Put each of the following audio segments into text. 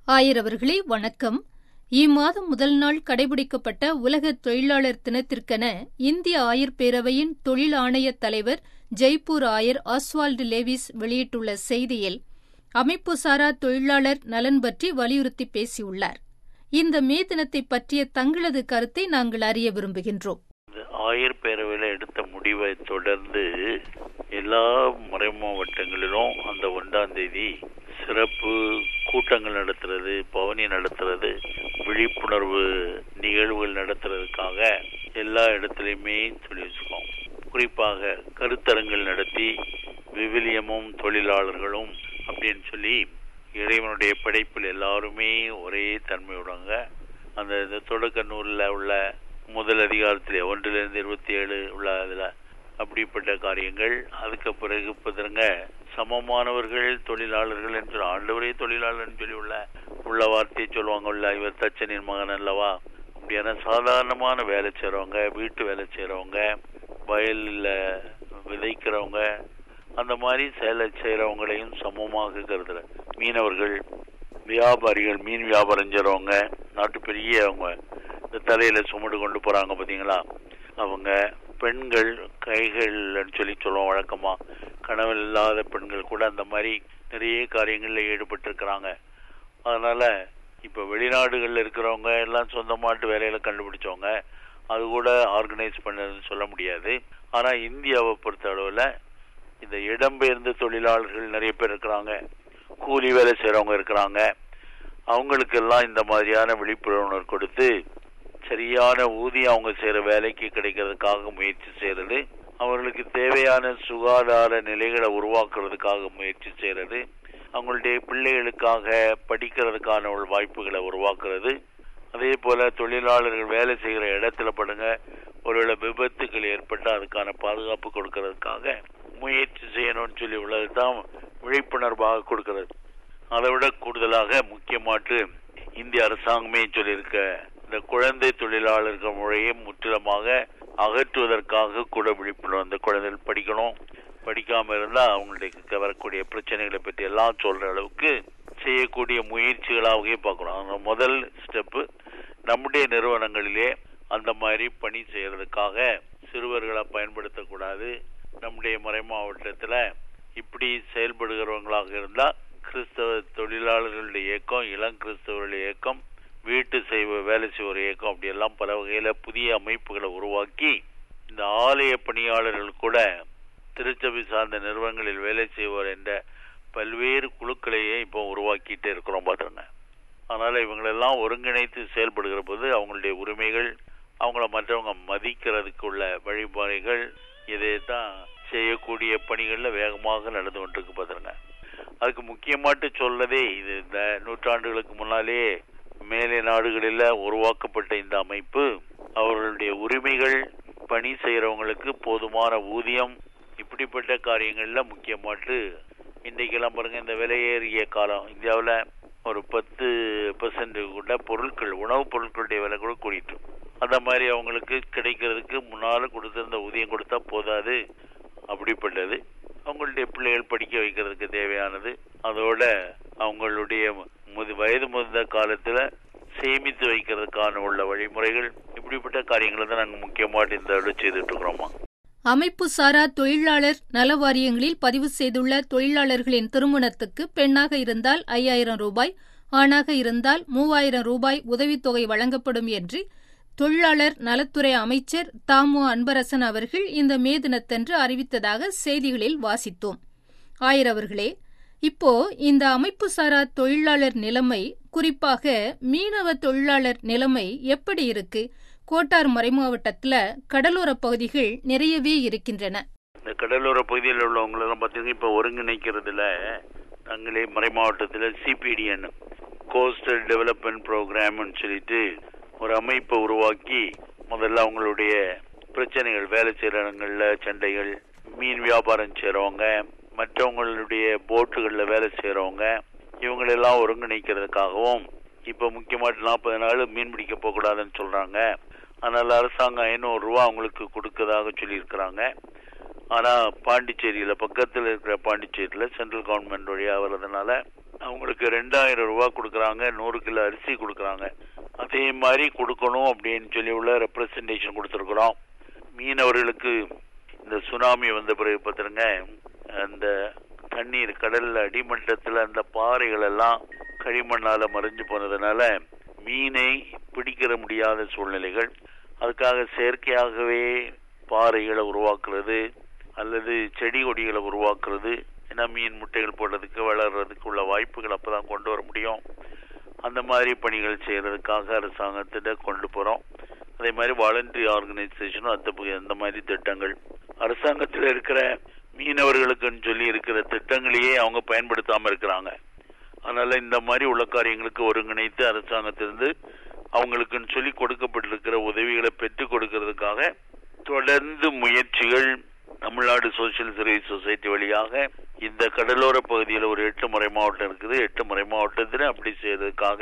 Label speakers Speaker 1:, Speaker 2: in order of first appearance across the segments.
Speaker 1: ஆயர் அவர்களே வணக்கம் இம்மாதம் முதல் நாள் கடைபிடிக்கப்பட்ட உலக தொழிலாளர் தினத்திற்கென இந்திய ஆயர் பேரவையின் தொழில் ஆணைய தலைவர் ஜெய்ப்பூர் ஆயர் ஆஸ்வால்டு லேவிஸ் வெளியிட்டுள்ள செய்தியில் அமைப்புசாரா தொழிலாளர் நலன் பற்றி வலியுறுத்தி பேசியுள்ளார் இந்த மே தினத்தை பற்றிய தங்களது கருத்தை நாங்கள் அறிய விரும்புகின்றோம்
Speaker 2: ஆயர் பேரவையில் எடுத்த முடிவை தொடர்ந்து எல்லா மறை மாவட்டங்களிலும் அந்த ஒன்றாம் தேதி சிறப்பு கூட்டங்கள் நடத்துறது பவனி நடத்துறது விழிப்புணர்வு நிகழ்வுகள் நடத்துறதுக்காக எல்லா இடத்துலையுமே சொல்லி வச்சுக்கோம் குறிப்பாக கருத்தரங்கள் நடத்தி விவிலியமும் தொழிலாளர்களும் அப்படின்னு சொல்லி இறைவனுடைய படைப்பில் எல்லாருமே ஒரே தன்மையுடங்க அந்த இந்த தொடக்க நூலில் உள்ள முதல் அதிகாரத்தில் ஒன்றிலிருந்து இருபத்தி ஏழு உள்ள அதில் அப்படிப்பட்ட காரியங்கள் அதுக்கு பிறகு பத்திரங்க சமமானவர்கள் தொழிலாளர்கள் என்று ஆண்டவரே தொழிலாளர்னு சொல்லி உள்ள உள்ள வார்த்தையை சொல்லுவாங்க உள்ள இவர் தச்சனின் மகன் அல்லவா அப்படியான சாதாரணமான வேலை செய்கிறவங்க வீட்டு வேலை செய்கிறவங்க வயலில் விதைக்கிறவங்க அந்த மாதிரி செயலை செய்கிறவங்களையும் சமமாக கருதுற மீனவர்கள் வியாபாரிகள் மீன் வியாபாரம் செய்கிறவங்க நாட்டு பெரிய அவங்க இந்த தலையில சுமடு கொண்டு போறாங்க பாத்தீங்களா அவங்க பெண்கள் கைகள்னு சொல்லி சொல்லுவோம் வழக்கமா கணவன் இல்லாத பெண்கள் கூட அந்த மாதிரி நிறைய காரியங்கள்ல ஈடுபட்டு இருக்கிறாங்க அதனால இப்ப வெளிநாடுகள்ல இருக்கிறவங்க எல்லாம் சொந்தமாட்டு வேலையில கண்டுபிடிச்சவங்க அது கூட ஆர்கனைஸ் பண்ணதுன்னு சொல்ல முடியாது ஆனா இந்தியாவை பொறுத்த அளவுல இந்த இடம்பெயர்ந்த தொழிலாளர்கள் நிறைய பேர் இருக்கிறாங்க கூலி வேலை செய்யறவங்க இருக்கிறாங்க அவங்களுக்கெல்லாம் இந்த மாதிரியான விழிப்புணர்வு கொடுத்து சரியான ஊதியம் அவங்க செய்யற வேலைக்கு கிடைக்கிறதுக்காக முயற்சி செய்யறது அவர்களுக்கு தேவையான சுகாதார நிலைகளை உருவாக்குறதுக்காக முயற்சி செய்யறது அவங்களுடைய பிள்ளைகளுக்காக படிக்கிறதுக்கான ஒரு வாய்ப்புகளை உருவாக்குறது அதே போல தொழிலாளர்கள் வேலை செய்கிற இடத்துல படுங்க ஒருவேளை விபத்துகள் ஏற்பட்டால் அதுக்கான பாதுகாப்பு கொடுக்கறதுக்காக முயற்சி செய்யணும்னு சொல்லி உள்ளது தான் விழிப்புணர்வாக கொடுக்கிறது அதை விட கூடுதலாக முக்கியமாட்டு இந்திய அரசாங்கமே சொல்லியிருக்க இந்த குழந்தை தொழிலாளர்கள் முறையை முற்றிலுமாக அகற்றுவதற்காக கூட விழிப்புணர்வு அந்த குழந்தைகள் படிக்கணும் படிக்காம இருந்தா அவங்களுக்கு வரக்கூடிய பிரச்சனைகளை பற்றி எல்லாம் சொல்ற அளவுக்கு செய்யக்கூடிய முயற்சிகளாகவே பார்க்கணும் முதல் ஸ்டெப்பு நம்முடைய நிறுவனங்களிலே அந்த மாதிரி பணி செய்யறதுக்காக சிறுவர்களை பயன்படுத்தக்கூடாது நம்முடைய மறை மாவட்டத்தில் இப்படி செயல்படுகிறவங்களாக இருந்தா கிறிஸ்தவ தொழிலாளர்களுடைய இயக்கம் இளம் கிறிஸ்தவர்களுடைய இயக்கம் வீட்டு செய்வ வேலை செய்வோர் இயக்கம் அப்படி எல்லாம் பல வகையில புதிய அமைப்புகளை உருவாக்கி இந்த ஆலய பணியாளர்கள் கூட திருச்சபை சார்ந்த நிறுவனங்களில் வேலை செய்வோர் என்ற பல்வேறு குழுக்களையே இப்போ உருவாக்கிட்டே இருக்கிறோம் பார்த்துருங்க அதனால இவங்களெல்லாம் ஒருங்கிணைத்து செயல்படுகிற போது அவங்களுடைய உரிமைகள் அவங்கள மற்றவங்க மதிக்கிறதுக்குள்ள வழிமுறைகள் இதை தான் செய்யக்கூடிய பணிகள்ல வேகமாக நடந்து கொண்டிருக்கு பார்த்துருங்க அதுக்கு முக்கியமாட்டு சொல்லதே இது இந்த நூற்றாண்டுகளுக்கு முன்னாலே மேலை நாடுகளில் உருவாக்கப்பட்ட இந்த அமைப்பு அவர்களுடைய உரிமைகள் பணி செய்யறவங்களுக்கு போதுமான ஊதியம் இப்படிப்பட்ட காரியங்கள்ல முக்கியமாட்டு இன்றைக்கெல்லாம் பாருங்க இந்த விலையேறிய காலம் இந்தியாவில் ஒரு பத்து பெர்சன்ட் கூட பொருட்கள் உணவுப் பொருட்களுடைய விலை கூட கூடிட்டு அந்த மாதிரி அவங்களுக்கு கிடைக்கிறதுக்கு முன்னால கொடுத்திருந்த ஊதியம் கொடுத்தா போதாது அப்படிப்பட்டது அவங்களுடைய பிள்ளைகள் படிக்க வைக்கிறதுக்கு தேவையானது அதோட அவங்களுடைய முது வயது முதிர்ந்த காலத்துல சேமித்து வைக்கிறதுக்கான உள்ள வழிமுறைகள் இப்படிப்பட்ட காரியங்களை தான் நாங்கள் முக்கியமாக இந்த செய்துட்டு இருக்கிறோமா
Speaker 1: அமைப்பு சாரா தொழிலாளர் நல வாரியங்களில் பதிவு செய்துள்ள தொழிலாளர்களின் திருமணத்துக்கு பெண்ணாக இருந்தால் ஐயாயிரம் ரூபாய் ஆணாக இருந்தால் மூவாயிரம் ரூபாய் உதவித்தொகை வழங்கப்படும் என்று தொழிலாளர் நலத்துறை அமைச்சர் தாமு அன்பரசன் அவர்கள் இந்த மே தினத்தன்று அறிவித்ததாக செய்திகளில் வாசித்தோம் ஆயர் அவர்களே இப்போ இந்த அமைப்பு சாரா தொழிலாளர் நிலைமை குறிப்பாக மீனவ தொழிலாளர் நிலைமை எப்படி இருக்கு கோட்டார் மறைமாவட்டத்துல கடலோர பகுதிகள் நிறையவே இருக்கின்றன
Speaker 2: இந்த கடலோர பகுதியில் உள்ளவங்களெல்லாம் பார்த்தீங்கன்னா இப்போ ஒருங்கிணைக்கிறதுல தங்களே மறை மாவட்டத்தில் சிபிடிஎன் கோஸ்டல் டெவலப்மெண்ட் ப்ரோக்ராம்னு சொல்லிட்டு ஒரு அமைப்பை உருவாக்கி முதல்ல அவங்களுடைய பிரச்சனைகள் வேலை செய்கிற இடங்கள்ல சண்டைகள் மீன் வியாபாரம் செய்கிறவங்க மற்றவங்களுடைய போட்டுகளில் வேலை செய்கிறவங்க இவங்களெல்லாம் ஒருங்கிணைக்கிறதுக்காகவும் இப்போ முக்கியமாக நாற்பது நாள் மீன் பிடிக்க போகக்கூடாதுன்னு சொல்கிறாங்க அதனால் அரசாங்கம் ஐநூறு ரூபா அவங்களுக்கு கொடுக்கறதாக சொல்லியிருக்கிறாங்க ஆனால் பாண்டிச்சேரியில் பக்கத்தில் இருக்கிற பாண்டிச்சேரியில் சென்ட்ரல் கவர்மெண்ட் வழியாக வர்றதுனால அவங்களுக்கு ரெண்டாயிரம் ரூபாய் கொடுக்குறாங்க நூறு கிலோ அரிசி கொடுக்குறாங்க அதே மாதிரி கொடுக்கணும் அப்படின்னு சொல்லி உள்ள ரெப்ரசன்டேஷன் கொடுத்துருக்குறோம் மீனவர்களுக்கு இந்த சுனாமி வந்த பிறகு பார்த்துருங்க அந்த தண்ணீர் கடல்ல அடிமட்டத்தில் அந்த பாறைகள் எல்லாம் களிமண்ணால மறைஞ்சு போனதுனால மீனை பிடிக்கிற முடியாத சூழ்நிலைகள் அதுக்காக செயற்கையாகவே பாறைகளை உருவாக்குறது அல்லது செடி கொடிகளை உருவாக்குறது ஏன்னா மீன் முட்டைகள் போடுறதுக்கு வளர்றதுக்கு உள்ள வாய்ப்புகள் அப்பதான் கொண்டு வர முடியும் அந்த மாதிரி பணிகள் செய்யறதுக்காக அரசாங்கத்திட்ட கொண்டு போறோம் அதே மாதிரி வாலண்டரி ஆர்கனைசேஷனும் அந்த அந்த மாதிரி திட்டங்கள் அரசாங்கத்தில் இருக்கிற மீனவர்களுக்குன்னு சொல்லி இருக்கிற திட்டங்களையே அவங்க பயன்படுத்தாம இருக்கிறாங்க அதனால இந்த மாதிரி உள்ள காரியங்களுக்கு ஒருங்கிணைத்து அரசாங்கத்திலிருந்து அவங்களுக்குன்னு சொல்லி கொடுக்கப்பட்டிருக்கிற உதவிகளை பெற்றுக் கொடுக்கறதுக்காக தொடர்ந்து முயற்சிகள் தமிழ்நாடு சோசியல் சர்வீஸ் சொசைட்டி வழியாக இந்த கடலோர பகுதியில் ஒரு எட்டு முறை மாவட்டம் இருக்குது எட்டு முறை மாவட்டத்தில் அப்படி செய்யறதுக்காக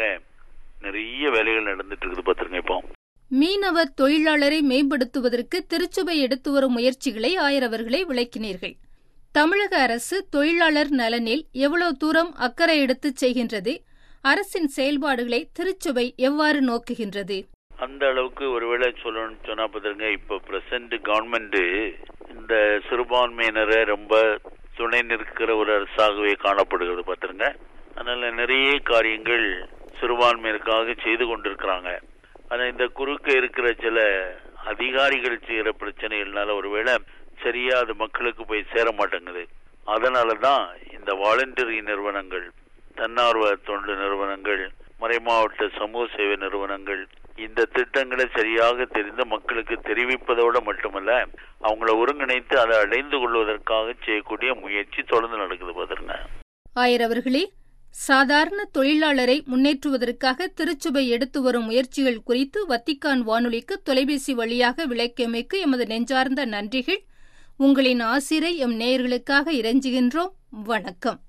Speaker 2: நிறைய வேலைகள் நடந்துட்டு இருக்குது பாத்துருங்க இப்போ
Speaker 1: மீனவர் தொழிலாளரை மேம்படுத்துவதற்கு திருச்சுவை எடுத்து வரும் முயற்சிகளை ஆயரவர்களை விளக்கினீர்கள் தமிழக அரசு தொழிலாளர் நலனில் எவ்வளவு தூரம் அக்கறை எடுத்துச் செய்கின்றது அரசின் செயல்பாடுகளை திருச்சுவை எவ்வாறு நோக்குகின்றது
Speaker 2: அந்த அளவுக்கு ஒருவேளை சொல்லணும்னு சொன்னா பாத்துருங்க இப்ப பிரசன்ட் கவர்மெண்ட் இந்த சிறுபான்மையினரை ரொம்ப துணை நிற்கிற ஒரு அரசாகவே காணப்படுகிறது பாத்துருங்க அதனால நிறைய காரியங்கள் சிறுபான்மையினருக்காக செய்து கொண்டிருக்கிறாங்க ஆனா இந்த குறுக்க இருக்கிற சில அதிகாரிகள் செய்யற பிரச்சனைகள்னால ஒருவேளை சரியா அது மக்களுக்கு போய் சேர மாட்டேங்குது அதனாலதான் இந்த வாலண்டரி நிறுவனங்கள் தன்னார்வ தொண்டு நிறுவனங்கள் மறைமாவட்ட சமூக சேவை நிறுவனங்கள் இந்த திட்டங்களை சரியாக தெரிந்து மக்களுக்கு தெரிவிப்பதோடு மட்டுமல்ல அவங்கள ஒருங்கிணைத்து அதை அடைந்து கொள்வதற்காக செய்யக்கூடிய முயற்சி தொடர்ந்து நடக்குது பாத்துருங்க
Speaker 1: ஆயரவர்களே சாதாரண தொழிலாளரை முன்னேற்றுவதற்காக திருச்சுபை எடுத்து வரும் முயற்சிகள் குறித்து வத்திக்கான் வானொலிக்கு தொலைபேசி வழியாக விளக்கியமைக்கு எமது நெஞ்சார்ந்த நன்றிகள் உங்களின் ஆசிரை எம் நேயர்களுக்காக இறைஞ்சுகின்றோம் வணக்கம்